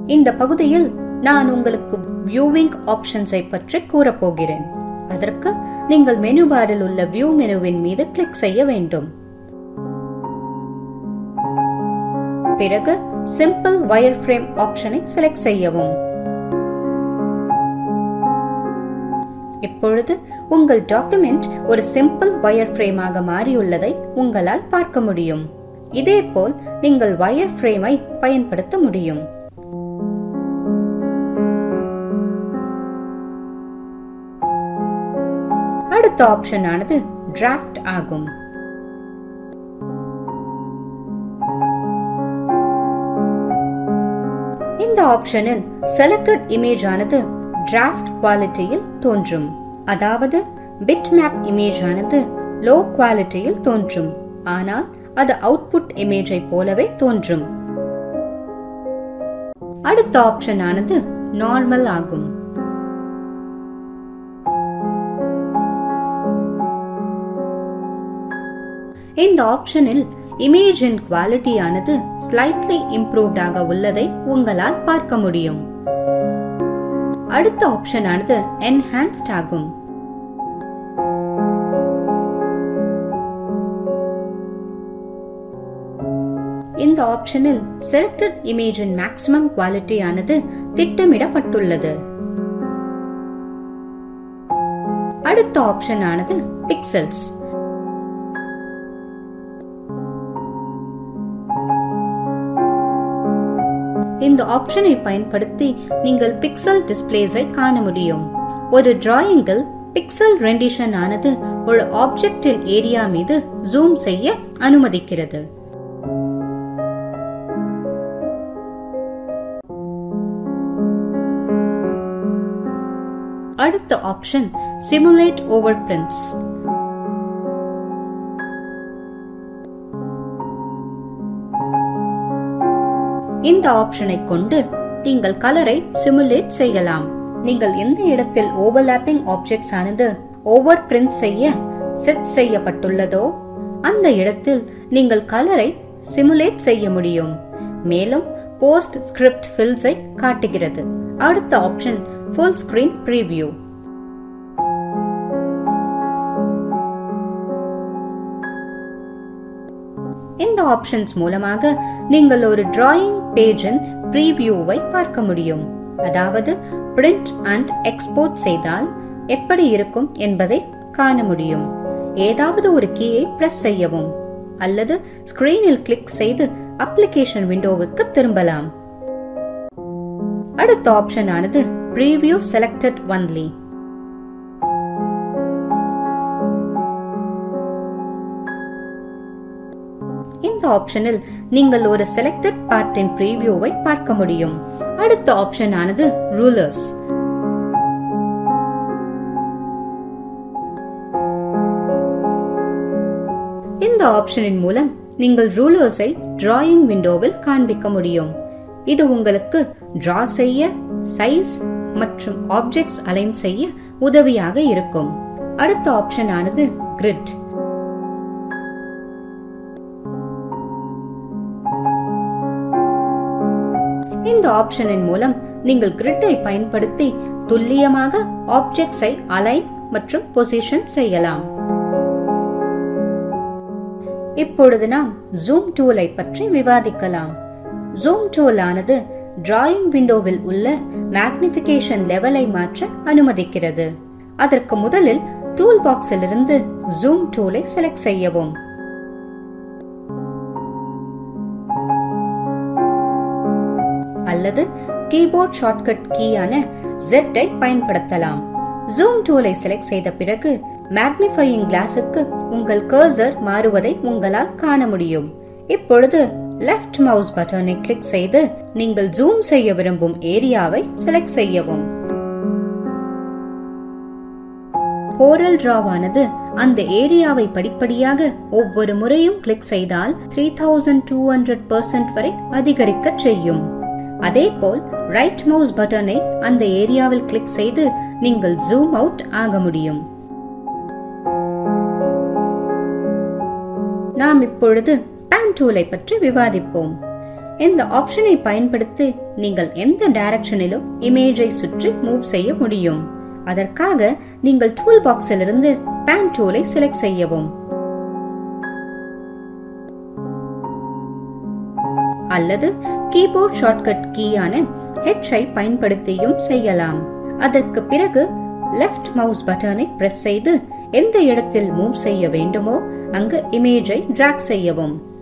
இந்த பகுதியில் நான் உங்களுக்கு வியூவிங் ஆப்ஷன்ஸை பற்றி கூறப்போகிறேன் அதற்கு நீங்கள் மெனு பாரில் உள்ள வியூ மெனுவின் மீது கிளிக் செய்ய வேண்டும் பிறகு சிம்பிள் வயர் ஃப்ரேம் ஆப்ஷனை செலக்ட் செய்யவும் இப்பொழுது உங்கள் டாக்குமெண்ட் ஒரு சிம்பிள் வயர் ஃப்ரேமாக மாறியுள்ளதை உங்களால் பார்க்க முடியும் இதேபோல் நீங்கள் வயர் ஃப்ரேமை பயன்படுத்த முடியும் அடுத்த ஆப்ஷன் ஆனது டிராஃப்ட் ஆகும் இந்த ஆப்ஷனில் செலக்டட் இமேஜ் ஆனது டிராஃப்ட் குவாலிட்டியில் தோன்றும் அதாவது பிட்மேப் இமேஜ் ஆனது லோ குவாலிட்டியில் தோன்றும் ஆனால் அது அவுட்புட் இமேஜை போலவே தோன்றும் அடுத்த ஆப்ஷன் ஆனது நார்மல் ஆகும் இந்த ஆப்ஷனில் இமேஜின் குவாலிட்டி ஆனது ஸ்லைட்லி இம்ப்ரூவ்ட் ஆக உள்ளதை உங்களால் பார்க்க முடியும் அடுத்த ஆப்ஷன் ஆனது என்ஹான்ஸ்ட் ஆகும் இந்த ஆப்ஷனில் செலக்டட் இமேஜின் மேக்ஸிமம் குவாலிட்டி ஆனது திட்டமிடப்பட்டுள்ளது அடுத்த ஆப்ஷன் ஆனது பிக்சல்ஸ் இந்த ஆப்ஷனை பயன்படுத்தி நீங்கள் பிக்சல் டிஸ்பிளேஸை காண முடியும் ஒரு டிராயிங்கில் பிக்சல் ரெண்டிஷன் ஆனது ஒரு ஆப்ஜெக்டின் ஏரியா மீது ஜூம் செய்ய அனுமதிக்கிறது அடுத்த ஆப்ஷன் சிமுலேட் ஓவர் பிரிண்ட்ஸ் இந்த ஆப்ஷனை கொண்டு நீங்கள் கலரை சிமுலேட் செய்யலாம் நீங்கள் எந்த இடத்தில் ஓவர்லாப்பிங் ஆப்ஜெக்ட்ஸ் ஆனது ஓவர் பிரிண்ட் செய்ய செட் செய்யப்பட்டுள்ளதோ அந்த இடத்தில் நீங்கள் கலரை சிமுலேட் செய்ய முடியும் மேலும் போஸ்ட் ஸ்கிரிப்ட் ஃபில்ஸை காட்டுகிறது அடுத்த ஆப்ஷன் ஃபுல் ஸ்கிரீன் ப்ரீவியூ இந்த ஆப்ஷன்ஸ் மூலமாக நீங்கள் ஒரு டிராயிங் பேஜின் ப்ரீவியூவை பார்க்க முடியும் அதாவது பிரிண்ட் அண்ட் எக்ஸ்போர்ட் செய்தால் எப்படி இருக்கும் என்பதை காண முடியும் ஏதாவது ஒரு கீயை பிரஸ் செய்யவும் அல்லது ஸ்கிரீனில் கிளிக் செய்து அப்ளிகேஷன் விண்டோவுக்கு திரும்பலாம் அடுத்த ஆப்ஷன் ஆனது ப்ரீவியூ செலக்டட் ஒன்லி இந்த ஆப்ஷனில் நீங்கள் ஒரு செலக்டட் பார்ட்டின் ப்ரீவியூவை பார்க்க முடியும் அடுத்த ஆப்ஷன் ஆனது ரூலர்ஸ் இந்த ஆப்ஷனின் மூலம் நீங்கள் ரூலர்ஸை டிராயிங் விண்டோவில் காண்பிக்க முடியும் இது உங்களுக்கு டிரா செய்ய சைஸ் மற்றும் ஆப்ஜெக்ட்ஸ் அலைன் செய்ய உதவியாக இருக்கும் அடுத்த ஆப்ஷன் ஆனது கிரிட் இந்த ஆப்ஷனின் மூலம் நீங்கள் கிரிட்டை பயன்படுத்தி துல்லியமாக ஆப்ஜெக்ட்ஸை அலைன் மற்றும் பொசிஷன் செய்யலாம் இப்பொழுது நாம் ஜூம் டூலை பற்றி விவாதிக்கலாம் ஜூம் டூல் ஆனது டிராயிங் விண்டோவில் உள்ள மேக்னிபிகேஷன் லெவலை மாற்ற அனுமதிக்கிறது அதற்கு முதலில் டூல் பாக்ஸில் இருந்து ஜூம் டூலை செலக்ட் செய்யவும் அல்லது கீபோர்ட் ஷார்ட்கட் கீயான Z ஐ பயன்படுத்தலாம் ஜூம் டூலை செலக்ட் செய்த பிறகு மேக்னிஃபையிங் கிளாஸுக்கு உங்கள் கர்சர் மாறுவதை உங்களால் காண முடியும் இப்பொழுது லெஃப்ட் மவுஸ் பட்டனை கிளிக் செய்து நீங்கள் ஜூம் செய்ய விரும்பும் ஏரியாவை செலக்ட் செய்யவும் கோரல் டிராவானது அந்த ஏரியாவை படிப்படியாக ஒவ்வொரு முறையும் கிளிக் செய்தால் three thousand two hundred percent வரை அதிகரிக்க செய்யும் அதேபோல் ரைட் மவுஸ் பட்டனை அந்த ஏரியாவில் கிளிக் செய்து நீங்கள் ஜூம் அவுட் ஆக முடியும் நாம் இப்பொழுது பேன் டூலை பற்றி விவாதிப்போம் இந்த ஆப்ஷனை பயன்படுத்தி நீங்கள் எந்த டைரக்ஷனிலும் இமேஜை சுற்றி மூவ் செய்ய முடியும் அதற்காக நீங்கள் டூல் பாக்ஸிலிருந்து பேன் டூலை செலக்ட் செய்யவும் அல்லது கீபோர்ட் ஷார்ட்கட் கீயான H ஐ பயன்படுத்தியும் செய்யலாம் அதற்கு பிறகு லெஃப்ட் மவுஸ் பட்டனை பிரஸ் செய்து எந்த இடத்தில் மூவ் செய்ய வேண்டுமோ அங்கு இமேஜை டிராக் செய்யவும்